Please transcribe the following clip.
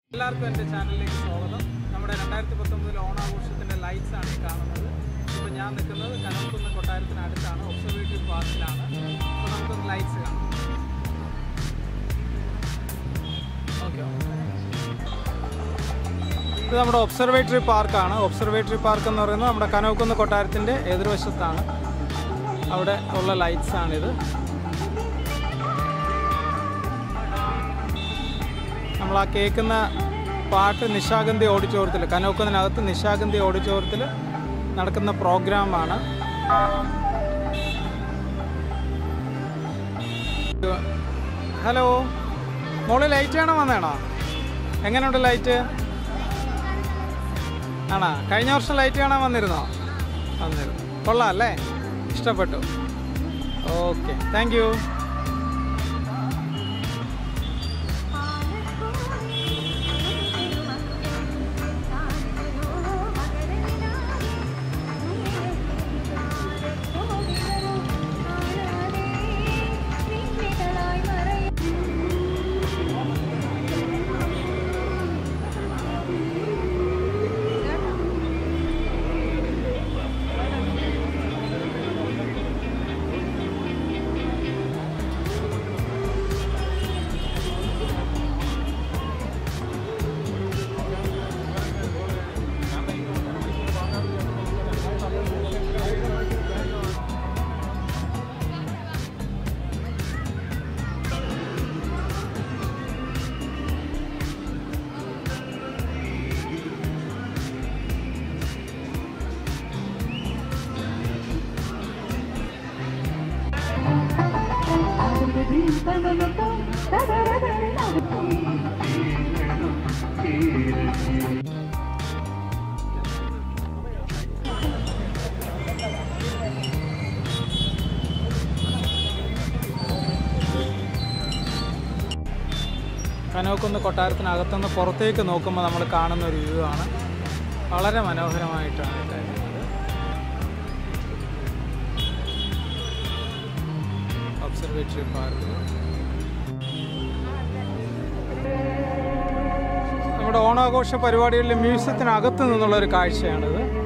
എല്ലാവർക്കും എൻ്റെ ചാനലിലേക്ക് സ്വാഗതം നമ്മുടെ രണ്ടായിരത്തി പത്തൊമ്പതിൽ ഓണാഘോഷത്തിൻ്റെ ലൈറ്റ്സ് ആണ് ഈ കാണുന്നത് ഇപ്പോൾ ഞാൻ നിൽക്കുന്നത് കനകുന്ന് കൊട്ടാരത്തിനടുത്താണ് ഒബ്സർവേറ്ററി പാർക്കിലാണ് അപ്പോൾ നമുക്കൊന്ന് ലൈറ്റ്സ് കാണാം ഓക്കെ ഇത് നമ്മുടെ ഒബ്സർവേറ്ററി പാർക്കാണ് ഒബ്സർവേറ്ററി പാർക്ക് എന്ന് പറയുന്നത് നമ്മുടെ കനകുന്ന് കൊട്ടാരത്തിൻ്റെ എതിർവശത്താണ് അവിടെ ഉള്ള ലൈറ്റ്സ് ആണിത് നമ്മൾ ആ കേൾക്കുന്ന പാട്ട് നിശാഗന്ധി ഓഡിറ്റോറിയത്തിൽ കനോക്കുന്നതിനകത്ത് നിശാഗന്ധി ഓഡിറ്റോറിയത്തിൽ നടക്കുന്ന പ്രോഗ്രാമാണ് ഹലോ മോള് ലൈറ്റ് കാണാൻ വന്നേണോ എങ്ങനെയുണ്ട് ലൈറ്റ് ആണോ കഴിഞ്ഞ വർഷം ലൈറ്റ് കാണാൻ വന്നിരുന്നോ വന്നിരുന്നു കൊള്ളാം അല്ലേ ഇഷ്ടപ്പെട്ടു ഓക്കെ താങ്ക് യു കനോക്കുന്ന് കൊട്ടാരത്തിനകത്തുനിന്ന് പുറത്തേക്ക് നോക്കുമ്പോൾ നമ്മൾ കാണുന്ന ഒരു വ്യൂ ആണ് വളരെ മനോഹരമായിട്ടാണ് ഉണ്ടായിരുന്നത് ഒബ്സർവേറ്ററി പാർക്ക് നമ്മുടെ ഓണാഘോഷ പരിപാടികളിലെ മ്യൂസിയത്തിനകത്ത് നിന്നുള്ള ഒരു കാഴ്ചയാണിത്